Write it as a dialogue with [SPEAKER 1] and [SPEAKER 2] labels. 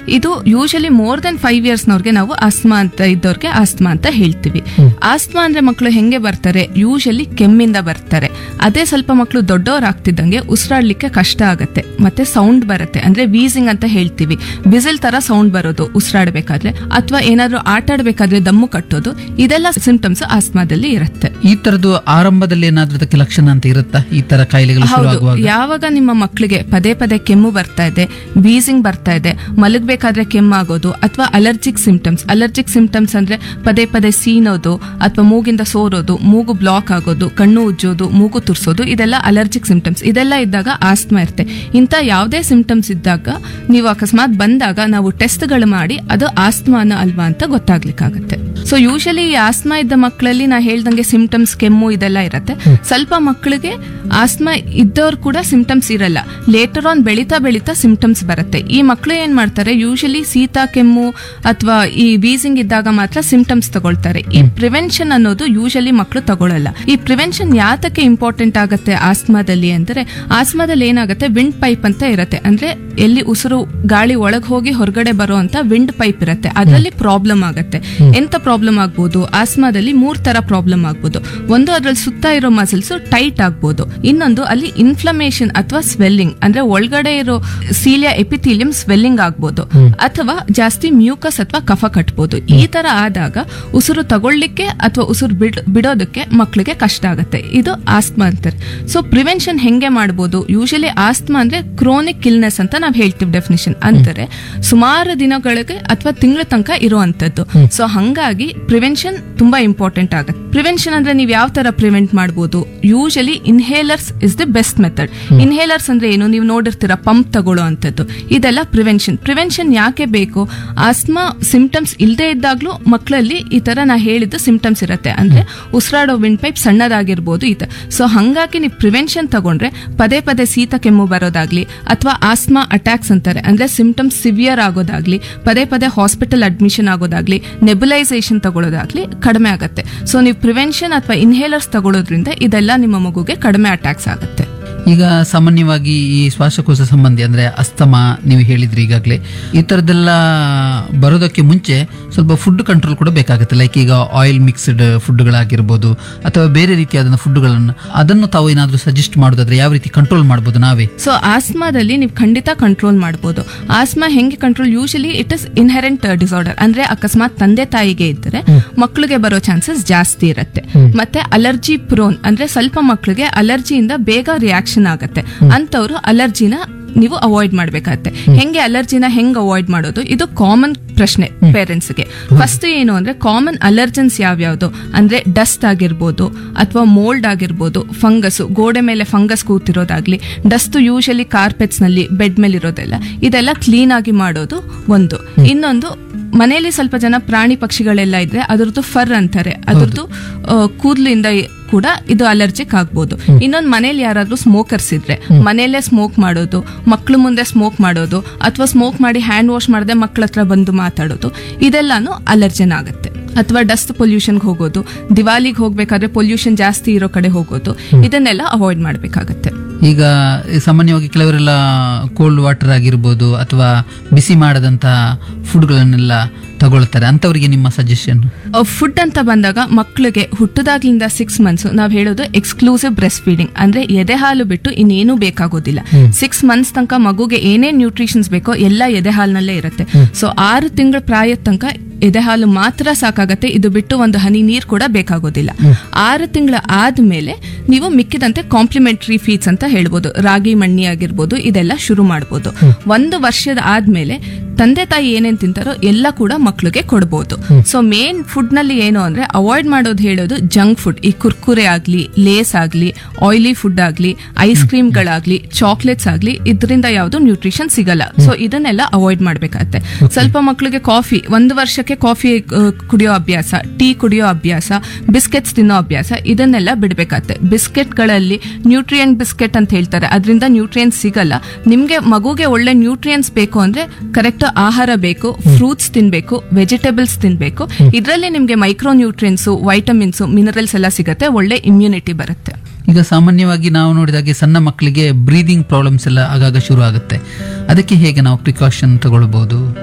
[SPEAKER 1] ಇದು usually more than five ಇಯರ್ಸ್ನವ್ರಿಗೆ ನಾವು ಆಸ್ಮಾ ಅಂತ ಇದ್ದವ್ರಿಗೆ ಆಸ್ಮಾ ಅಂತ ಹೇಳ್ತೀವಿ ಆಸ್ಮಾ ಅಂದ್ರೆ ಮಕ್ಕಳು ಹೆಂಗೆ ಬರ್ತಾರೆ ಯೂಶಲಿ ಕೆಮ್ಮಿಂದ ಬರ್ತಾರೆ ಅದೇ ಸ್ವಲ್ಪ ಮಕ್ಕಳು ದೊಡ್ಡವರಾಗ್ತಿದ್ದಂಗೆ ಉಸಿರಾಡ್ಲಿಕ್ಕೆ ಕಷ್ಟ ಆಗತ್ತೆ ಮತ್ತೆ ಸೌಂಡ್ ಬರುತ್ತೆ ಅಂದ್ರೆ ವೀಸಿಂಗ್ ಅಂತ ಹೇಳ್ತೀವಿ ಬಿಸಿಲ್ ತರ ಸೌಂಡ್ ಬರೋದು ಉಸಿರಾಡಬೇಕಾದ್ರೆ ಅಥವಾ ಏನಾದ್ರೂ ಆಟ ಆಡ್ಬೇಕಾದ್ರೆ ದಮ್ಮು ಕಟ್ಟೋದು ಇದೆಲ್ಲ ಸಿಂಪ್ಟಮ್ಸ್ ಆಸ್ಮಾದಲ್ಲಿ ಇರುತ್ತೆ
[SPEAKER 2] ಈ ತರದ್ದು ಆರಂಭದಲ್ಲಿ ಏನಾದ್ರೂ ಅದಕ್ಕೆ ಲಕ್ಷಣ ಅಂತ ಇರುತ್ತಾ ಈ ತರ ಕಾಯಿಲೆಗಳು ಶುರು
[SPEAKER 1] ಹೌದು
[SPEAKER 2] ಆಗುವಾಗ
[SPEAKER 1] ಯಾವಾಗ ನಿಮ್ಮ ಮಕ್ಕಳಿಗೆ ಪದೇ ಪದೇ ಕೆಮ್ಮು ಬರ್ತಾ ಇದೆ ವೀಸಿಂಗ್ ಬರ್ತಾ ಇದೆ ಮಲಗಬೇಕಾದ್ರೆ ಕೆಮ್ಮಾಗೋದು ಅಥವಾ ಅಲರ್ಜಿಕ್ ಸಿಂಪ್ಟಮ್ಸ್ ಅಲರ್ಜಿಕ್ ಸಿಂಪ್ಟಮ್ಸ್ ಅಂದ್ರೆ ಪದೇ ಪದೇ ಸೀನೋದು ಅಥವಾ ಮೂಗಿಂದ ಸೋರೋದು ಮೂಗು ಬ್ಲಾಕ್ ಆಗೋದು ಕಣ್ಣು ಉಜ್ಜೋದು ಮೂಗು ತುರ್ಸೋದು ಇದೆಲ್ಲ ಅಲರ್ಜಿಕ್ ಸಿಂಪ್ಟಮ್ಸ್ ಇದೆಲ್ಲ ಇದ್ದಾಗ ಆಸ್ಮಾ ಇರುತ್ತೆ ಇಂಥ ಯಾವುದೇ ಸಿಂಪ್ಟಮ್ಸ್ ಇದ್ದಾಗ ನೀವು ಅಕಸ್ಮಾತ್ ಬಂದಾಗ ನಾವು ಟೆಸ್ಟ್ಗಳು ಮಾಡಿ ಅದು ಆಸ್ಮಾನ ಅಲ್ವಾ ಅಂತ ಗೊತ್ತಾಗ್ಲಿಕ್ಕಾಗತ್ತೆ ಸೊ ಯೂಶಲಿ ಈ ಆಸ್ಮಾ ಇದ್ದ ಮಕ್ಕಳಲ್ಲಿ ನಾ ಹೇಳ್ದಂಗೆ ಸಿಂಪ್ಟಮ್ಸ್ ಕೆಮ್ಮು ಇದೆಲ್ಲ ಇರುತ್ತೆ ಸ್ವಲ್ಪ ಮಕ್ಕಳಿಗೆ ಆಸ್ಮಾ ಇದ್ದವ್ರು ಕೂಡ ಸಿಂಪ್ಟಮ್ಸ್ ಇರಲ್ಲ ಲೇಟರ್ ಆನ್ ಬೆಳೀತಾ ಬೆಳೀತಾ ಸಿಂಪ್ಟಮ್ಸ್ ಬರುತ್ತೆ ಈ ಮಕ್ಕಳು ಏನ್ ಮಾಡ್ತಾರೆ ಯೂಶಲಿ ಶೀತ ಕೆಮ್ಮು ಅಥವಾ ಈ ವೀಸಿಂಗ್ ಇದ್ದಾಗ ಮಾತ್ರ ಸಿಂಪ್ಟಮ್ಸ್ ತಗೊಳ್ತಾರೆ ಈ ಪ್ರಿವೆನ್ಷನ್ ಅನ್ನೋದು ಯೂಶಲಿ ಮಕ್ಕಳು ತಗೊಳ್ಳಲ್ಲ ಈ ಪ್ರಿವೆನ್ಷನ್ ಯಾತಕ್ಕೆ ಇಂಪಾರ್ಟೆಂಟ್ ಆಗುತ್ತೆ ಆಸ್ಮಾದಲ್ಲಿ ಅಂದ್ರೆ ಆಸ್ಮಾದಲ್ಲಿ ಏನಾಗುತ್ತೆ ವಿಂಡ್ ಪೈಪ್ ಅಂತ ಇರುತ್ತೆ ಅಂದ್ರೆ ಎಲ್ಲಿ ಉಸಿರು ಗಾಳಿ ಒಳಗ್ ಹೋಗಿ ಹೊರಗಡೆ ಬರೋ ಅಂತ ವಿಂಡ್ ಪೈಪ್ ಇರುತ್ತೆ ಅದರಲ್ಲಿ ಪ್ರಾಬ್ಲಮ್ ಆಗುತ್ತೆ ಎಂತ ಪ್ರಾಬ್ಲಮ್ ಆಗ್ಬೋದು ಆಸ್ಮಾದಲ್ಲಿ ಮೂರ್ ತರ ಪ್ರಾಬ್ಲಮ್ ಆಗ್ಬೋದು ಒಂದು ಅದ್ರಲ್ಲಿ ಸುತ್ತ ಇರೋ ಮಸಲ್ಸ್ ಟೈಟ್ ಆಗ್ಬೋದು ಇನ್ನೊಂದು ಅಲ್ಲಿ ಇನ್ಫ್ಲಮೇಷನ್ ಅಥವಾ ಸ್ವೆಲ್ಲಿಂಗ್ ಅಂದ್ರೆ ಒಳಗಡೆ ಇರೋ ಸೀಲಿಯಾ ಎಪಿಥೀಲಿಯಂ ಸ್ವೆಲ್ಲಿಂಗ್ ಆಗ್ಬೋದು ಅಥವಾ ಜಾಸ್ತಿ ಮ್ಯೂಕಸ್ ಅಥವಾ ಕಫ ಕಟ್ಬೋದು ಈ ತರ ಆದಾಗ ಉಸಿರು ತಗೊಳ್ಳಿಕ್ಕೆ ಅಥವಾ ಉಸಿರು ಬಿಡ್ ಬಿಡೋದಕ್ಕೆ ಮಕ್ಕಳಿಗೆ ಕಷ್ಟ ಆಗುತ್ತೆ ಇದು ಆಸ್ಮಾ ಅಂತಾರೆ ಸೊ ಪ್ರಿವೆನ್ಷನ್ ಹೆಂಗೆ ಮಾಡ್ಬೋದು ಯೂಶಲಿ ಆಸ್ಮಾ ಅಂದ್ರೆ ಕ್ರೋನಿಕ್ ಇಲ್ನೆಸ್ ಅಂತ ನಾವ್ ಹೇಳ್ತೀವಿ ಡೆಫಿನಿಷನ್ ಅಂತಾರೆ ಸುಮಾರು ದಿನಗಳಿಗೆ ಅಥವಾ ತಿಂಗಳ ತನಕ ಇರುವಂತದ್ದು ಸೊ ಹಂಗಾಗಿ ಪ್ರಿವೆನ್ಷನ್ ತುಂಬಾ ಇಂಪಾರ್ಟೆಂಟ್ ಆಗುತ್ತೆ ಪ್ರಿವೆನ್ಷನ್ ಅಂದ್ರೆ ನೀವು ಯಾವ ತರ ಪ್ರಿವೆಂಟ್ ಮಾಡ್ಬೋದು usually inhalers is the best method inhalers ಅಂದ್ರೆ ಏನು ನೀವು ನೋಡಿರ್ತೀರ ಪಂಪ್ ತಗೊಳ್ಳೋ ಅಂತದ್ದು ಇದೆಲ್ಲ ಪ್ರಿವೆನ್ಷನ್ ಪ್ರಿವೆನ್ಷನ್ ಯಾಕೆ ಬೇಕು ಆಸ್ಮಾ ಸಿಂಪ್ಟಮ್ಸ್ ಇಲ್ಲದೆ ಇದ್ದಾಗ್ಲೂ ಮಕ್ಕಳಲ್ಲಿ ಈ ತರ ನಾ ಹೇಳಿದ್ದು ಸಿಂಪ್ಟಮ್ಸ್ ಇರುತ್ತೆ ಅಂದ್ರೆ ಉಸಿರಾಡೋ ವಿಂಡ್ ಪೈಪ್ ಸಣ್ಣದಾಗಿರ್ಬೋದು ಈ ಸೊ ಹಂಗಾಗಿ ನೀವು ಪ್ರಿವೆನ್ಷನ್ ತಗೊಂಡ್ರೆ ಪದೇ ಪದೇ ಶೀತ ಕೆಮ್ಮು ಬರೋದಾಗ್ಲಿ ಅಥವಾ ಆಸ್ಮಾ ಅಟ್ಯಾಕ್ಸ್ ಅಂತಾರೆ ಅಂದ್ರೆ ಸಿಂಪ್ಟಮ್ಸ್ ಸಿವಿಯರ್ ಆಗೋದಾಗ್ಲಿ ಪದೇ ಪದೇ ಹಾಸ್ಪಿಟಲ್ ಅಡ್ಮಿಷನ್ ಆಗೋದಾಗ್ಲಿ ನೆಬುಲೈಸೇಷನ್ ತಗೊಳ್ಳೋದಾಗ್ಲಿ ಕಡಿಮೆ ಆಗುತ್ತೆ ಸೊ ನೀವು ಪ್ರಿವೆನ್ಷನ್ ಅಥವಾ ಇನ್ಹೇಲರ್ಸ್ ತಗೊಳ್ಳೋದ್ರಿಂದ ಇದೆಲ್ಲ ನಿಮ್ಮ ಮಗುಗೆ ಕಡಿಮೆ ಅಟ್ಯಾಕ್ಸ್ ಆಗುತ್ತೆ
[SPEAKER 2] ಈಗ ಸಾಮಾನ್ಯವಾಗಿ ಈ ಶ್ವಾಸಕೋಶ ಸಂಬಂಧಿ ಅಂದ್ರೆ ಅಸ್ತಮಾ ನೀವು ಹೇಳಿದ್ರಿ ಈಗಾಗಲೇ ಈ ತರದೆಲ್ಲ ಬರೋದಕ್ಕೆ ಮುಂಚೆ ಸ್ವಲ್ಪ ಫುಡ್ ಕಂಟ್ರೋಲ್ ಕೂಡ ಬೇಕಾಗುತ್ತೆ ಲೈಕ್ ಈಗ ಆಯಿಲ್ ಮಿಕ್ಸ್ಡ್ ಫುಡ್ಗಳಾಗಿರ್ಬೋದು ಅಥವಾ ಬೇರೆ ರೀತಿಯಾದ ಫುಡ್ಗಳನ್ನು ಅದನ್ನು ತಾವು ಏನಾದರೂ ಸಜೆಸ್ಟ್ ಮಾಡೋದಾದ್ರೆ ಯಾವ ರೀತಿ ಕಂಟ್ರೋಲ್ ಮಾಡ್ಬೋದು ನಾವೇ
[SPEAKER 1] ಸೊ ಆಸ್ಮಾದಲ್ಲಿ ನೀವು ಖಂಡಿತ ಕಂಟ್ರೋಲ್ ಮಾಡ್ಬೋದು ಆಸ್ಮಾ ಹೆಂಗೆ control usually it is inherent disorder ಅಂದ್ರೆ ಅಕಸ್ಮಾತ್ ತಂದೆ ತಾಯಿಗೆ ಇದ್ದರೆ ಮಕ್ಕಳಿಗೆ ಬರೋ ಚಾನ್ಸಸ್ ಜಾಸ್ತಿ ಇರುತ್ತೆ ಮತ್ತೆ ಅಲರ್ಜಿ ಪ್ರೋನ್ ಅಂದ್ರೆ ಸ್ವಲ್ಪ ಮಕ್ಕಳಿಗೆ ಅಲರ್ಜಿಯಿಂದ ಬೇಗ ರಿಯಾಕ್ಷನ್ ಆಗುತ್ತೆ ಅಂತವ್ರು ಅಲರ್ಜಿನ ನೀವು ಅವಾಯ್ಡ್ ಮಾಡ್ಬೇಕಾಗತ್ತೆ ಹೆಂಗೆ ಅಲರ್ಜಿನ ಹೆಂಗ್ ಅವಾಯ್ಡ್ ಮಾಡೋದು ಇದು ಕಾಮನ್ ಪ್ರಶ್ನೆ ಪೇರೆಂಟ್ಸ್ಗೆ ಫಸ್ಟ್ ಏನು ಅಂದ್ರೆ ಕಾಮನ್ ಅಲರ್ಜನ್ಸ್ ಯಾವ್ಯಾವ್ದು ಅಂದ್ರೆ ಡಸ್ಟ್ ಆಗಿರ್ಬೋದು ಅಥವಾ ಮೋಲ್ಡ್ ಆಗಿರ್ಬೋದು ಫಂಗಸ್ ಗೋಡೆ ಮೇಲೆ ಫಂಗಸ್ ಕೂತಿರೋದಾಗ್ಲಿ ಡಸ್ಟ್ ಯೂಶಲಿ ಕಾರ್ಪೆಟ್ಸ್ ನಲ್ಲಿ ಬೆಡ್ ಮೇಲೆ ಇರೋದೆಲ್ಲ ಇದೆಲ್ಲ ಕ್ಲೀನ್ ಆಗಿ ಮಾಡೋದು ಒಂದು ಇನ್ನೊಂದು ಮನೆಯಲ್ಲಿ ಸ್ವಲ್ಪ ಜನ ಪ್ರಾಣಿ ಪಕ್ಷಿಗಳೆಲ್ಲ ಇದ್ರೆ ಅದ್ರದ್ದು ಫರ್ ಅಂತಾರೆ ಅದ್ರದ್ದು ಆ, ಕೂದ್ಲಿಂದ ಕೂಡ ಇದು ಅಲರ್ಜಿಕ್ ಆಗ್ಬೋದು ಇನ್ನೊಂದು ಮನೇಲಿ ಯಾರಾದ್ರೂ ಸ್ಮೋಕರ್ಸ್ ಇದ್ರೆ ಮನೆಯಲ್ಲೇ ಸ್ಮೋಕ್ ಮಾಡೋದು ಮಕ್ಳು ಮುಂದೆ ಸ್ಮೋಕ್ ಮಾಡೋದು ಅಥವಾ ಸ್ಮೋಕ್ ಮಾಡಿ ಹ್ಯಾಂಡ್ ವಾಶ್ ಮಾಡದೆ ಮಕ್ಳ ಹತ್ರ ಬಂದು ಮಾತಾಡೋದು ಇದೆಲ್ಲಾನು ಅಲರ್ಜನ್ ಆಗುತ್ತೆ ಅಥವಾ ಡಸ್ಟ್ ಪೊಲ್ಯೂಷನ್ಗೆ ಹೋಗೋದು ದಿವಾಲಿಗೆ ಹೋಗ್ಬೇಕಾದ್ರೆ ಪೊಲ್ಯೂಷನ್ ಜಾಸ್ತಿ ಇರೋ ಕಡೆ ಹೋಗೋದು ಇದನ್ನೆಲ್ಲ ಅವಾಯ್ಡ್ ಮಾಡ್ಬೇಕಾಗತ್ತೆ
[SPEAKER 2] ಈಗ ಸಾಮಾನ್ಯವಾಗಿ ಕೆಲವರೆಲ್ಲ ಕೋಲ್ಡ್ ವಾಟರ್ ಆಗಿರ್ಬೋದು ಅಥವಾ ಬಿಸಿ ಮಾಡದಂತಹ ಫುಡ್ಗಳನ್ನೆಲ್ಲ ತಗೊಳ್ತಾರೆ ಅಂತವರಿಗೆ ನಿಮ್ಮ ಸಜೆಷನ್
[SPEAKER 1] ಫುಡ್ ಅಂತ ಬಂದಾಗ ಮಕ್ಕಳಿಗೆ ಹುಟ್ಟದಾಗ್ಲಿಂದ ಸಿಕ್ಸ್ ಮಂತ್ಸ್ ನಾವ್ ಹೇಳೋದು ಎಕ್ಸ್ಕ್ಲೂಸಿವ್ ಬ್ರೆಸ್ಟ್ ಫೀಡಿಂಗ್ ಅಂದ್ರೆ ಎದೆ ಹಾಲು ಬಿಟ್ಟು ಇನ್ನೇನು ಬೇಕಾಗೋದಿಲ್ಲ ಸಿಕ್ಸ್ ಮಂತ್ಸ್ ತನಕ ಮಗುಗೆ ಏನೇನ್ ನ್ಯೂಟ್ರಿಷನ್ಸ್ ಬೇಕೋ ಎಲ್ಲ ಎದೆ ಹಾಲಿನಲ್ಲೇ ಇರುತ್ತೆ ಸೊ ಆರು ತಿಂಗಳ ಪ್ರಾಯದ ತನಕ ಎದೆ ಹಾಲು ಮಾತ್ರ ಸಾಕಾಗತ್ತೆ ಇದು ಬಿಟ್ಟು ಒಂದು ಹನಿ ನೀರ್ ಕೂಡ ಬೇಕಾಗೋದಿಲ್ಲ ಆರು ತಿಂಗಳ ಆದ್ಮೇಲೆ ನೀವು ಮಿಕ್ಕಿದಂತೆ ಕಾಂಪ್ಲಿಮೆಂಟರಿ ಫೀಡ್ಸ್ ಅಂತ ಹೇಳ್ಬೋದು ರಾಗಿ ಮಣ್ಣಿ ಆಗಿರ್ಬೋದು ಇದೆಲ್ಲ ಶುರು ಮಾಡ್ಬೋದು ಒಂದು ವರ್ಷದ ಆದ್ಮೇಲೆ ತಂದೆ ತಾಯಿ ಏನೇನ್ ತಿಂತಾರೋ ಎಲ್ಲ ಕೂಡ ಮಕ್ಳಿಗೆ ಕೊಡ್ಬೋದು ಸೊ ಮೇನ್ ಫುಡ್ ನಲ್ಲಿ ಏನು ಅಂದ್ರೆ ಅವಾಯ್ಡ್ ಮಾಡೋದು ಹೇಳೋದು ಜಂಕ್ ಫುಡ್ ಈ ಕುರ್ಕುರೆ ಆಗ್ಲಿ ಲೇಸ್ ಆಗ್ಲಿ ಆಯಿಲಿ ಫುಡ್ ಆಗ್ಲಿ ಐಸ್ ಕ್ರೀಮ್ಗಳಾಗ್ಲಿ ಚಾಕ್ಲೇಟ್ಸ್ ಆಗ್ಲಿ ಇದರಿಂದ ಯಾವ್ದು ನ್ಯೂಟ್ರಿಷನ್ ಸಿಗಲ್ಲ ಸೊ ಇದನ್ನೆಲ್ಲ ಅವಾಯ್ಡ್ ಮಾಡ್ಬೇಕಾಗತ್ತೆ ಸ್ವಲ್ಪ ಮಕ್ಳಿಗೆ ಕಾಫಿ ಒಂದು ವರ್ಷಕ್ಕೆ ಕಾಫಿ ಕುಡಿಯೋ ಅಭ್ಯಾಸ ಟೀ ಕುಡಿಯೋ ಅಭ್ಯಾಸ ಬಿಸ್ಕೆಟ್ಸ್ ತಿನ್ನೋ ಅಭ್ಯಾಸ ಇದನ್ನೆಲ್ಲ ಬಿಡ್ಬೇಕಾಗತ್ತೆ ಬಿಸ್ಕೆಟ್ಗಳಲ್ಲಿ ನ್ಯೂಟ್ರಿಯೆಂಟ್ ಬಿಸ್ಕೆಟ್ ಅಂತ ಹೇಳ್ತಾರೆ ಅದರಿಂದ ನ್ಯೂಟ್ರಿಯನ್ಸ್ ಸಿಗಲ್ಲ ನಿಮ್ಗೆ ಮಗುಗೆ ಒಳ್ಳೆ ನ್ಯೂಟ್ರಿಯನ್ಸ್ ಬೇಕು ಅಂದ್ರೆ ಕರೆಕ್ಟ್ ಆಹಾರ ಬೇಕು ಫ್ರೂಟ್ಸ್ ತಿನ್ಬೇಕು ವೆಜಿಟೇಬಲ್ಸ್ ತಿನ್ಬೇಕು ಇದರಲ್ಲಿ ನಿಮ್ಗೆ ಮೈಕ್ರೋ ನ್ಯೂಟ್ರಿಯನ್ಸ್ ವೈಟಮಿನ್ಸ್ ಮಿನರಲ್ಸ್ ಎಲ್ಲ ಸಿಗತ್ತೆ ಒಳ್ಳೆ ಇಮ್ಯುನಿಟಿ ಬರುತ್ತೆ
[SPEAKER 2] ಈಗ ಸಾಮಾನ್ಯವಾಗಿ ನಾವು ನೋಡಿದಾಗೆ ಸಣ್ಣ ಮಕ್ಕಳಿಗೆ ಬ್ರೀದಿಂಗ್ ಪ್ರಾಬ್ಲಮ್ಸ್ ಎಲ್ಲ ಆಗಾಗ ಶುರು ಆಗುತ್ತೆ ಅದಕ್ಕೆ ಹೇಗೆ ನಾವು ಪ್ರಿಕಾಷನ್ ತಗೊಳ್ಬಹುದು